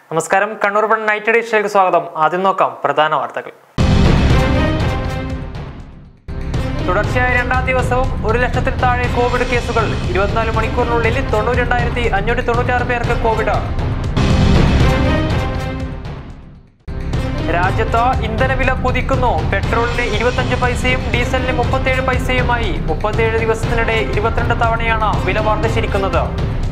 നമസ്കാരം Kannur one night എഡിഷനിലേക്ക് സ്വാഗതം ആദ്യം നോക്കാം പ്രധാന വാർത്തകൾ തുടർച്ചയായ രണ്ടാം ദിവസവും ഒരു ലക്ഷത്തിൽ താഴെ കോവിഡ് കേസുകൾ ഇരുപത്തിനാല് മണിക്കൂറിനുള്ളിൽ തൊണ്ണൂറ്റി രണ്ടായിരത്തി അഞ്ഞൂറ്റി തൊണ്ണൂറ്റാറ് പേർക്ക് കോവിഡ് രാജ്യത്ത് ഇന്ധനവില കുതിക്കുന്നു പെട്രോളിന് ഇരുപത്തഞ്ച് പൈസയും ഡീസലിന് മുപ്പത്തേഴ് പൈസയുമായി മുപ്പത്തേഴ് ദിവസത്തിനിടെ ഇരുപത്തിരണ്ട് തവണയാണ് വില വർദ്ധിച്ചിരിക്കുന്നത്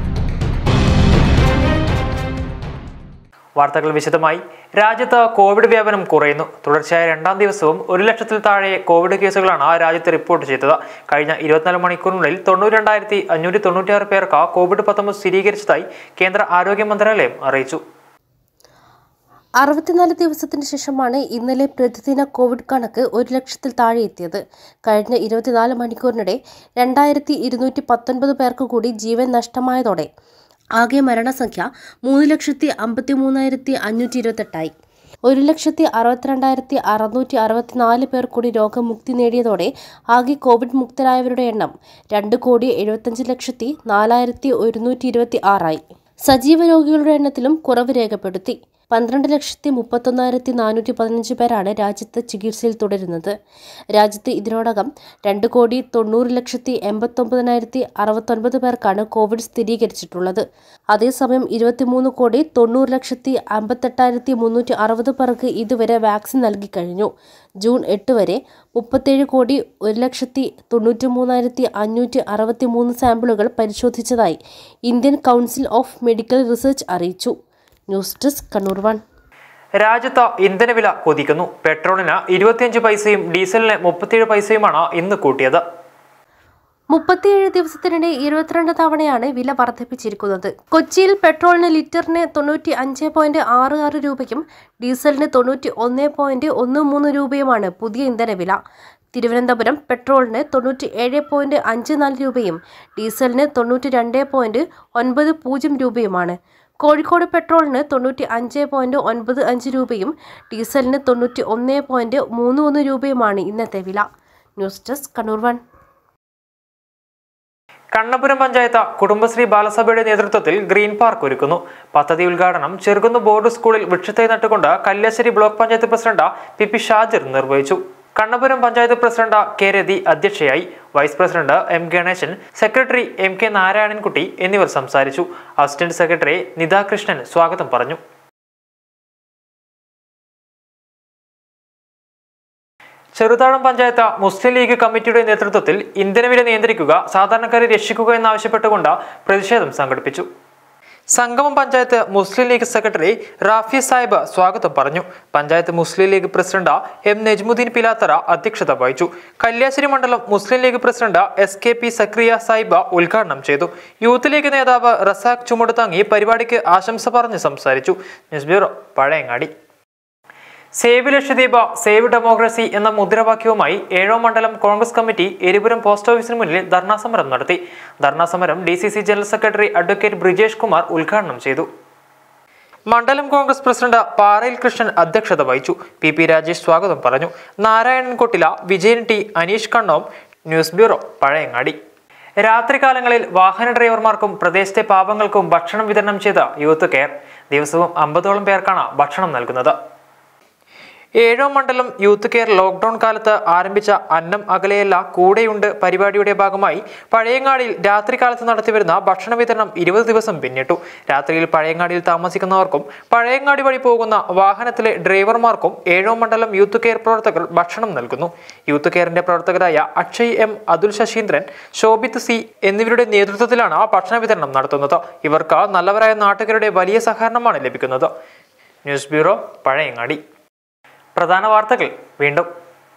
വാർത്തകൾ വിശദമായി രാജ്യത്ത് കോവിഡ് വ്യാപനം കുറയുന്നു തുടർച്ചയായ രണ്ടാം ദിവസവും ഒരു ലക്ഷത്തിൽ താഴെ കോവിഡ് കേസുകളാണ് രാജ്യത്ത് റിപ്പോർട്ട് ചെയ്തത് കഴിഞ്ഞ ഇരുപത്തിനാല് മണിക്കൂറിനുള്ളിൽ തൊണ്ണൂറ്റി രണ്ടായിരത്തി അഞ്ഞൂറ്റി തൊണ്ണൂറ്റിയാറ് പേർക്ക് കോവിഡ് പത്തൊമ്പത് സ്ഥിരീകരിച്ചതായി കേന്ദ്ര ആരോഗ്യ മന്ത്രാലയം അറിയിച്ചു അറുപത്തിനാല് ദിവസത്തിന് ശേഷമാണ് ഇന്നലെ പ്രതിദിന കോവിഡ് കണക്ക് ഒരു ലക്ഷത്തിൽ താഴെ എത്തിയത് കഴിഞ്ഞ ഇരുപത്തിനാല് മണിക്കൂറിനിടെ രണ്ടായിരത്തി ഇരുന്നൂറ്റി പത്തൊൻപത് പേർക്ക് കൂടി ജീവൻ നഷ്ടമായതോടെ ആകെ മരണസംഖ്യ മൂന്ന് ലക്ഷത്തി അമ്പത്തി മൂന്നായിരത്തി അഞ്ഞൂറ്റി ഇരുപത്തെട്ടായി ഒരു ലക്ഷത്തി അറുപത്തിരണ്ടായിരത്തി അറുന്നൂറ്റി അറുപത്തിനാല് പേർ കൂടി രോഗമുക്തി നേടിയതോടെ ആകെ കോവിഡ് മുക്തരായവരുടെ എണ്ണം രണ്ട് കോടി എഴുപത്തഞ്ച് ലക്ഷത്തി നാലായിരത്തി ഒരുന്നൂറ്റി ഇരുപത്തി ആറായി സജീവ രോഗികളുടെ എണ്ണത്തിലും കുറവ് രേഖപ്പെടുത്തി പന്ത്രണ്ട് ലക്ഷത്തി മുപ്പത്തൊന്നായിരത്തി നാനൂറ്റി പതിനഞ്ച് പേരാണ് രാജ്യത്ത് ചികിത്സയിൽ തുടരുന്നത് രാജ്യത്ത് ഇതിനോടകം രണ്ട് കോടി തൊണ്ണൂറ് ലക്ഷത്തി എൺപത്തൊമ്പതിനായിരത്തി അറുപത്തൊൻപത് പേർക്കാണ് കോവിഡ് സ്ഥിരീകരിച്ചിട്ടുള്ളത് അതേസമയം ഇരുപത്തിമൂന്ന് കോടി തൊണ്ണൂറ് ലക്ഷത്തി അമ്പത്തെട്ടായിരത്തി മുന്നൂറ്റി അറുപത് പേർക്ക് ഇതുവരെ വാക്സിൻ നൽകിക്കഴിഞ്ഞു ജൂൺ എട്ട് വരെ മുപ്പത്തേഴ് കോടി ഒരു ലക്ഷത്തി തൊണ്ണൂറ്റി മൂന്നായിരത്തി അഞ്ഞൂറ്റി അറുപത്തി മൂന്ന് സാമ്പിളുകൾ പരിശോധിച്ചതായി Indian council of medical research അറിയിച്ചു ന്യൂസ് ഡെസ്ക് കണ്ണൂർ വൺ രാജ്യത്ത് ഇന്ധനവില കുതിക്കുന്നു പെട്രോളിന് ഇരുപത്തിയഞ്ച് പൈസയും ഡീസലിന് മുപ്പത്തിയേഴ് പൈസയുമാണ് ഇന്ന് കൂട്ടിയത് മുപ്പത്തിയേഴ് ദിവസത്തിനിടെ ഇരുപത്തിരണ്ട് തവണയാണ് വില വർദ്ധിപ്പിച്ചിരിക്കുന്നത് കൊച്ചിയിൽ പെട്രോളിന് ലിറ്ററിന് തൊണ്ണൂറ്റി അഞ്ച് പോയിന്റ് ആറ് ആറ് രൂപയ്ക്കും ഡീസലിന് തൊണ്ണൂറ്റി ഒന്ന് പോയിന്റ് ഒന്ന് മൂന്ന് രൂപയുമാണ് പുതിയ ഇന്ധനവില തിരുവനന്തപുരം പെട്രോളിന് തൊണ്ണൂറ്റി ഏഴ് പോയിന്റ് അഞ്ച് നാല് രൂപയും ഡീസലിന് തൊണ്ണൂറ്റി രണ്ട് പോയിന്റ് ഒൻപത് പൂജ്യം രൂപയുമാണ് കോഴിക്കോട് പെട്രോളിന് തൊണ്ണൂറ്റി അഞ്ച് പോയിന്റ് ഒൻപത് അഞ്ച് രൂപയും ഡീസലിന് തൊണ്ണൂറ്റി ഒന്ന് പോയിന്റ് മൂന്ന് ഒന്ന് രൂപയുമാണ് ഇന്നത്തെ വില news desk Kannur one Kannapuram panchayat Kudumbashree ബാലസഭയുടെ നേതൃത്വത്തിൽ ഗ്രീൻ പാർക്ക് ഒരുക്കുന്നു പദ്ധതി ഉദ്ഘാടനം ചെറുകുന്ന് ബോർഡ് സ്കൂളിൽ വൃക്ഷത്തൈ നട്ടുകൊണ്ട് Kalliasseri block panchayat president P P Shajir നിർവഹിച്ചു കണ്ണപുരം പഞ്ചായത്ത് പ്രസിഡന്റ് കെ രതി അധ്യക്ഷയായി vice president M Ganesan secretary M K Narayanankutty എന്നിവർ സംസാരിച്ചു അസിസ്റ്റന്റ് സെക്രട്ടറി നിതാ കൃഷ്ണൻ സ്വാഗതം പറഞ്ഞു ചെറുതാഴം പഞ്ചായത്ത് മുസ്ലിം ലീഗ് കമ്മിറ്റിയുടെ നേതൃത്വത്തിൽ ഇന്ധനവില നിയന്ത്രിക്കുക സാധാരണക്കാരെ രക്ഷിക്കുക എന്നാവശ്യപ്പെട്ടുകൊണ്ട് പ്രതിഷേധം സംഘടിപ്പിച്ചു സംഗമം panchayat Muslim League secretary Rafi Sahib സ്വാഗതം പറഞ്ഞു panchayat Muslim League president M Najmuddin Pilathara അധ്യക്ഷത വഹിച്ചു കല്യാശ്ശേരി മണ്ഡലം Muslim League president S K P Zakariya Sahib ഉദ്ഘാടനം ചെയ്തു യൂത്ത് ലീഗ് നേതാവ് റസാഖ് ചുമടുതാങ്ങി പരിപാടിക്ക് ആശംസ പറഞ്ഞ് സംസാരിച്ചു news bureau Pazhayangadi save Lakshadweep save democracy എന്ന മുദ്രാവാക്യവുമായി ഏഴോ മണ്ഡലം കോൺഗ്രസ് കമ്മിറ്റി എരിപുരം പോസ്റ്റ് ഓഫീസിന് മുന്നിൽ ധർണാ സമരം നടത്തി ധർണാ സമരം D C C general secretary advocate Brijesh Kumar ഉദ്ഘാടനം ചെയ്തു മണ്ഡലം കോൺഗ്രസ് പ്രസിഡന്റ് പാറയിൽ കൃഷ്ണൻ അധ്യക്ഷത വഹിച്ചു പി പി രാജേഷ് സ്വാഗതം പറഞ്ഞു Narayanan Kottila Vijayan T Aneesh Kannom news bureau Pazhayangadi രാത്രികാലങ്ങളിൽ വാഹന ഡ്രൈവർമാർക്കും പ്രദേശത്തെ പാവങ്ങൾക്കും ഭക്ഷണം വിതരണം ചെയ്ത യൂത്ത് കെയർ ദിവസവും അമ്പതോളം പേർക്കാണ് ഭക്ഷണം നൽകുന്നത് ഏഴോ മണ്ഡലം യൂത്ത് കെയർ ലോക്ക്ഡൌൺ കാലത്ത് ആരംഭിച്ച അന്നം അകലെയല്ല കൂടെയുണ്ട് പരിപാടിയുടെ ഭാഗമായി പഴയങ്ങാടിയിൽ രാത്രികാലത്ത് നടത്തിവരുന്ന ഭക്ഷണ വിതരണം ഇരുപത് ദിവസം പിന്നിട്ടു രാത്രിയിൽ പഴയങ്ങാടിയിൽ താമസിക്കുന്നവർക്കും പഴയങ്ങാടി വഴി പോകുന്ന വാഹനത്തിലെ ഡ്രൈവർമാർക്കും ഏഴോ മണ്ഡലം യൂത്ത് കെയർ പ്രവർത്തകർ ഭക്ഷണം നൽകുന്നു യൂത്ത് കെയറിന്റെ പ്രവർത്തകരായ അക്ഷയ് എം അതുൽ ശശീന്ദ്രൻ ശോഭിത് സി എന്നിവരുടെ നേതൃത്വത്തിലാണ് ഭക്ഷണ വിതരണം നടത്തുന്നത് ഇവർക്ക് നല്ലവരായ നാട്ടുകാരുടെ വലിയ സഹകരണമാണ് ലഭിക്കുന്നത് ന്യൂസ് ബ്യൂറോ പഴയങ്ങാടി പ്രധാന വാർത്തകൾ വീണ്ടും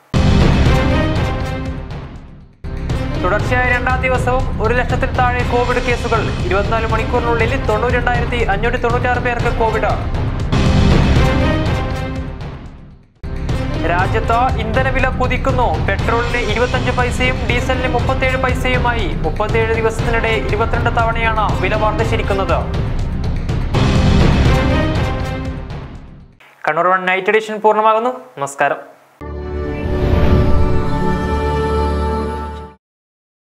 തുടർച്ചയായ രണ്ടാം ദിവസവും ഒരു ലക്ഷത്തിൽ താഴെ കോവിഡ് കേസുകൾ ഇരുപത്തിനാല് മണിക്കൂറിനുള്ളിൽ തൊണ്ണൂറ്റി രണ്ടായിരത്തി അഞ്ഞൂറ്റി തൊണ്ണൂറ്റാറ് പേർക്ക് കോവിഡ് രാജ്യത്ത് ഇന്ധനവില കുതിക്കുന്നു പെട്രോളിന് ഇരുപത്തഞ്ച് പൈസയും ഡീസലിന് മുപ്പത്തേഴ് പൈസയുമായി മുപ്പത്തേഴ് ദിവസത്തിനിടെ ഇരുപത്തിരണ്ട് തവണയാണ് വില വർദ്ധിച്ചിരിക്കുന്നത് കണ്ണൂർ വൺ നൈറ്റ് എഡിഷൻ പൂർണ്ണമാകുന്നു നമസ്കാരം